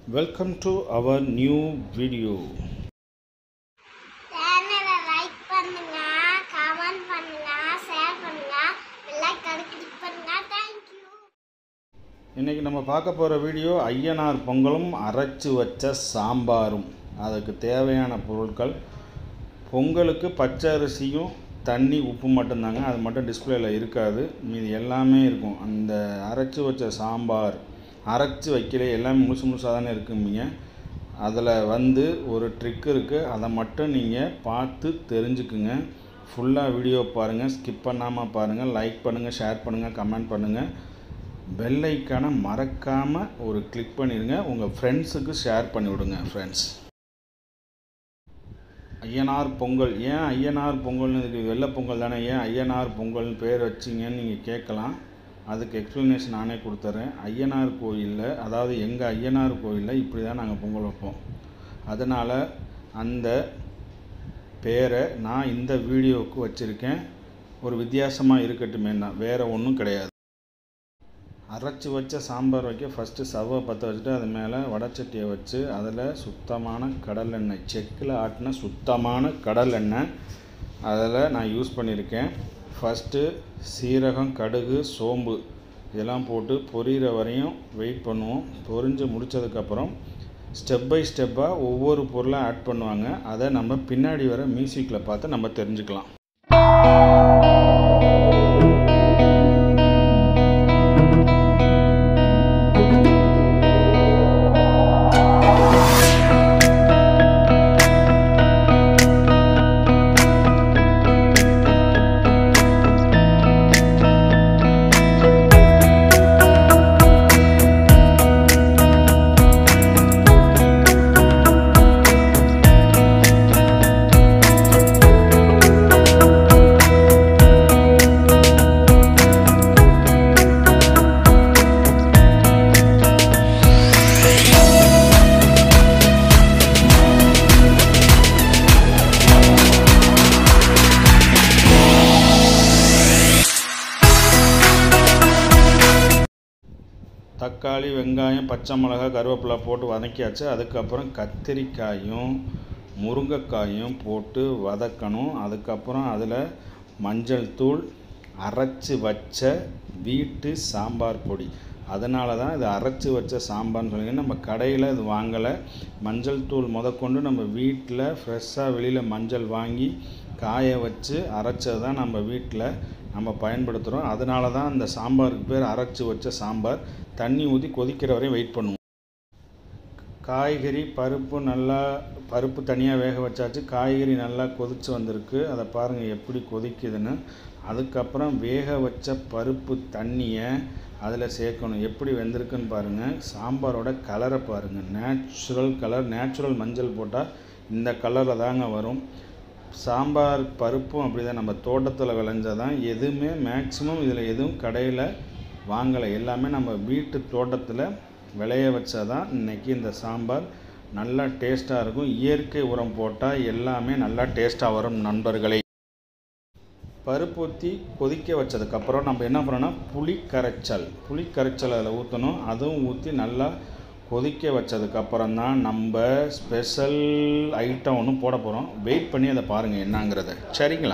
Welcome to our new video. சேனலை like பண்ணுங்க comment பண்ணுங்க ஷேர் பண்ணுங்க பெல்லைக்கான கிளிக் பண்ணுங்க தேங்க்யூ இன்றைக்கி நம்ம பார்க்க போகிற வீடியோ ஐயனார் பொங்கலும் அரைச்சு வச்ச சாம்பாரும் அதுக்கு தேவையான பொருட்கள் பொங்கலுக்கு பச்சை அரிசியும் தண்ணி உப்பு மட்டும்தாங்க அது மட்டும் டிஸ்பிளேல இருக்காது மீதி எல்லாமே இருக்கும் அந்த அரைச்சி வச்ச சாம்பார் அரைச்சி வைக்கல எல்லாமே முழுசு முழுசாக தானே இருக்கும்பீங்க அதில் வந்து ஒரு ட்ரிக் இருக்குது அதை மட்டும் நீங்கள் பார்த்து தெரிஞ்சுக்குங்க ஃபுல்லாக வீடியோ பாருங்கள் ஸ்கிப் பண்ணாமல் பாருங்கள் லைக் பண்ணுங்கள் ஷேர் பண்ணுங்கள் கமெண்ட் பண்ணுங்கள் பெல் ஐக்கானை மறக்காமல் ஒரு கிளிக் பண்ணிடுங்க உங்கள் ஃப்ரெண்ட்ஸுக்கு ஷேர் பண்ணி விடுங்க ஃப்ரெண்ட்ஸ் ஐயனார் பொங்கல் ஏன் ஐயனார் பொங்கல்னு இதுக்கு வெள்ளை பொங்கல் தானே ஏன் ஐயனார் பொங்கல்னு பேர் வச்சிங்கன்னு நீங்கள் கேட்கலாம் அதுக்கு எக்ஸ்ப்ளனேஷன் நானே கொடுத்துட்றேன் ஐயனார் கோயிலில் அதாவது எங்கள் ஐயனார் கோயிலில் இப்படி தான் நாங்கள் பொங்கல் வைப்போம் அதனால் அந்த பேரை நான் இந்த வீடியோவுக்கு வச்சுருக்கேன் ஒரு வித்தியாசமாக இருக்கட்டுமே தான் வேறு ஒன்றும் கிடையாது அரைச்சி வச்ச சாம்பார் வைக்க ஃபஸ்ட்டு சவ்வை பற்ற வச்சுட்டு அது மேலே வடச்சட்டியை வச்சு அதில் சுத்தமான கடல் எண்ணெய் செக்கில் ஆட்டின சுத்தமான கடல் எண்ணெய் அதில் நான் யூஸ் பண்ணியிருக்கேன் ஃபஸ்ட்டு சீரகம் கடுகு சோம்பு இதெல்லாம் போட்டு பொரியிற வரையும் வெயிட் பண்ணுவோம் பொரிஞ்சு முடித்ததுக்கப்புறம் ஸ்டெப் பை ஸ்டெப்பாக ஒவ்வொரு பொருளாக ஆட் பண்ணுவாங்க அதை நம்ம பின்னாடி வர மியூசிக்கில் பார்த்து நம்ம தெரிஞ்சுக்கலாம் தக்காளி வெங்காயம் பச்சை மிளகாய் கருவேப்பிலை போட்டு வதக்கியாச்சு அதுக்கப்புறம் கத்திரிக்காயும் முருங்கைக்காயும் போட்டு வதக்கணும் அதுக்கப்புறம் அதில் மஞ்சள் தூள் அரைச்சி வச்ச வீட்டு சாம்பார் பொடி அதனால தான் இது அரைச்சி வச்ச சாம்பார்னு சொல்லி நம்ம கடையில் இது வாங்கலை மஞ்சள் தூள் முதற்கொண்டு நம்ம வீட்டில் ஃப்ரெஷ்ஷாக வெளியில் மஞ்சள் வாங்கி காய வச்சு அரைச்சது தான் நம்ம வீட்டில் நம்ம பயன்படுத்துகிறோம் அதனால தான் அந்த சாம்பாருக்கு பேர் அரைச்சி வச்ச சாம்பார் தண்ணி ஊற்றி கொதிக்கிற வரையும் வெயிட் பண்ணுவோம் காய்கறி பருப்பு நல்லா பருப்பு தனியாக வேக வச்சாச்சு காய்கறி நல்லா கொதித்து வந்திருக்கு அதை பாருங்கள் எப்படி கொதிக்குதுன்னு அதுக்கப்புறம் வேக வச்ச பருப்பு தண்ணியை அதில் சேர்க்கணும் எப்படி வெந்திருக்குன்னு பாருங்கள் சாம்பாரோட கலரை பாருங்கள் நேச்சுரல் கலர் நேச்சுரல் மஞ்சள் போட்டால் இந்த கலரில் தாங்க வரும் சாம்பார் பருப்பும் அப்படி தான் நம்ம தோட்டத்தில் விளைஞ்சதான் எதுவுமே மேக்ஸிமம் இதில் எதுவும் கடையில் வாங்கலை எல்லாமே நம்ம வீட்டு தோட்டத்தில் விளைய வச்சாதான் இன்றைக்கி இந்த சாம்பார் நல்லா டேஸ்ட்டாக இருக்கும் இயற்கை உரம் போட்டால் எல்லாமே நல்லா டேஸ்ட்டாக வரும் நண்பர்களே பருப்பு ஊற்றி கொதிக்க வச்சதுக்கப்புறம் நம்ம என்ன பண்ணோன்னா புளி கரைச்சல் புளி கரைச்சல் அதில் ஊற்றணும் அதுவும் ஊற்றி நல்லா கொதிக்க வச்சதுக்கப்புறம் தான் நம்ம ஸ்பெஷல் ஐட்டம் ஒன்று போட போகிறோம் வெயிட் பண்ணி அதை பாருங்கள் என்னங்கிறத சரிங்களா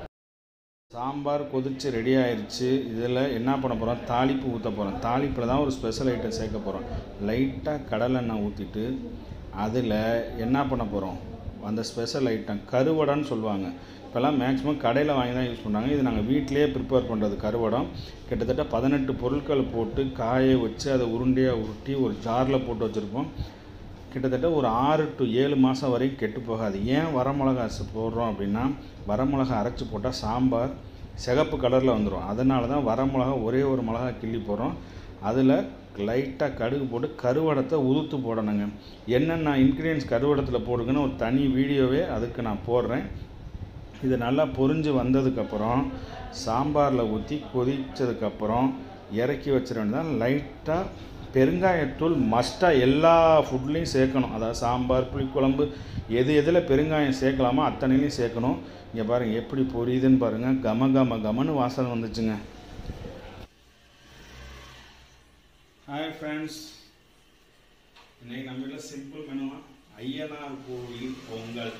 சாம்பார் கொதித்து ரெடி ஆயிடுச்சு இதில் என்ன பண்ண போகிறோம் தாளிப்பு ஊற்ற போகிறோம் தாளிப்பில் தான் ஒரு ஸ்பெஷல் ஐட்டம் சேர்க்க போகிறோம் லைட்டாக கடலெண்ணெய் ஊற்றிட்டு அதில் என்ன பண்ண போகிறோம் அந்த ஸ்பெஷல் ஐட்டம் கருவடைன்னு சொல்லுவாங்க இப்போல்லாம் மேக்ஸிமம் கடையில் வாங்கி தான் யூஸ் பண்ணுறாங்க இது நாங்கள் வீட்டிலேயே ப்ரிப்பேர் பண்ணுறது கருவடம் கிட்டத்தட்ட பதினெட்டு பொருட்கள் போட்டு காய வச்சு அதை உருண்டையாக உருட்டி ஒரு ஜாரில் போட்டு வச்சுருப்போம் கிட்டத்தட்ட ஒரு ஆறு டு ஏழு மாதம் வரைக்கும் கெட்டு போகாது ஏன் வரமிளகா போடுறோம் அப்படின்னா வரமிளகா அரைச்சி போட்டால் சாம்பார் சிகப்பு கலரில் வந்துடும் அதனால தான் வரமிளகா ஒரே ஒரு மிளகா கிள்ளி போடுறோம் அதில் லைட்டாக கடுகு போட்டு கருவடத்தை உதுத்து போடணுங்க என்னென்ன இன்க்ரீடியன்ஸ் கருவடத்தில் போடுங்கன்னு ஒரு தனி வீடியோவே அதுக்கு நான் போடுறேன் இது நல்லா பொரிஞ்சு வந்ததுக்கப்புறம் சாம்பாரில் ஊற்றி கொதித்ததுக்கப்புறம் இறக்கி வச்சிட வேண்டியதான் லைட்டாக பெருங்காயத்தூள் மஸ்ட்டாக எல்லா ஃபுட்லேயும் சேர்க்கணும் அதாவது சாம்பார் புளிக்குழம்பு எது எதில் பெருங்காயம் சேர்க்கலாமோ அத்தனையிலையும் சேர்க்கணும் இங்கே பாருங்கள் எப்படி பொரியுதுன்னு பாருங்கள் கம கம கமன்னு வாசனை வந்துச்சுங்க ஹாய் ஃப்ரெண்ட்ஸ் இன்னைக்கு நம்ம வீட்டில் சிம்பிள் மெனுவா ஐயனார் கோவில் பொங்கல்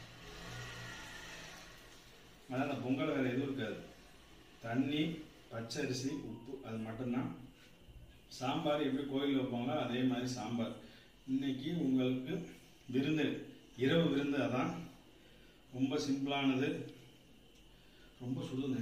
அதான் அந்த பொங்கல் வேறு எதுவும் இருக்காது தண்ணி பச்சரிசி உப்பு அது மட்டும்தான் சாம்பார் எப்படி கோயில் வைப்பாங்களோ அதே மாதிரி சாம்பார் இன்னைக்கு உங்களுக்கு விருந்து இரவு விருந்து அதான் ரொம்ப சிம்பிளானது ரொம்ப சுடுங்க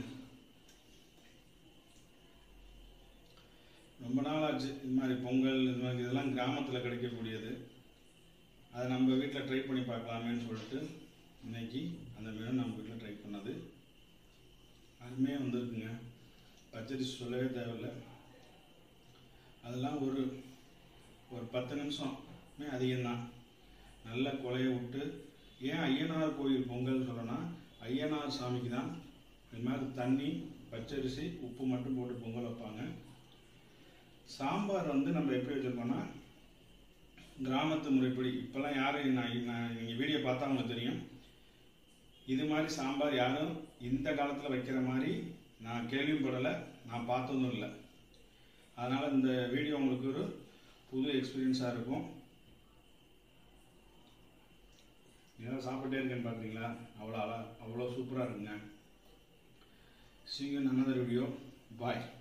ரொம்ப நாள் ஆச்சு இது மாதிரி பொங்கல் இது மாதிரி இதெல்லாம் கிராமத்தில் கிடைக்கக்கூடியது அதை நம்ம வீட்டில் ட்ரை பண்ணி பார்க்கலாமேன்னு சொல்லிட்டு இன்னைக்கு அந்த மெனு நம்ம வீட்டில் ட்ரை பண்ணது அருமையாக வந்திருக்குங்க பச்சரிசி சொல்லவே தேவையில்லை அதெல்லாம் ஒரு ஒரு பத்து நிமிஷமே அதிகம்தான் நல்ல கொலைய விட்டு ஏன் ஐயனார் கோயில் பொங்கல் சொல்கிறேன்னா ஐயனார் சாமிக்கு தான் இது மாதிரி தண்ணி பச்சரிசி உப்பு மட்டும் போட்டு பொங்கல் வைப்பாங்க சாம்பார் வந்து நம்ம எப்படி வச்சுருக்கோம்னா கிராமத்து முறைப்படி இப்போல்லாம் யாரும் நான் நான் நீங்கள் வீடியோ பார்த்தா உங்களுக்கு தெரியும் இது மாதிரி சாம்பார் யாரும் இந்த காலத்தில் வைக்கிற மாதிரி நான் கேள்விப்படலை நான் பார்த்ததும் இல்லை அதனால் இந்த வீடியோ உங்களுக்கு ஒரு புது எக்ஸ்பீரியன்ஸாக இருக்கும் இதெல்லாம் சாப்பிட்டே இருக்கேன்னு பார்க்குறீங்களா அவ்வளோ அழ அவ்வளோ சூப்பராக இருக்குங்க சீக்கிரம் another வீடியோ பாய்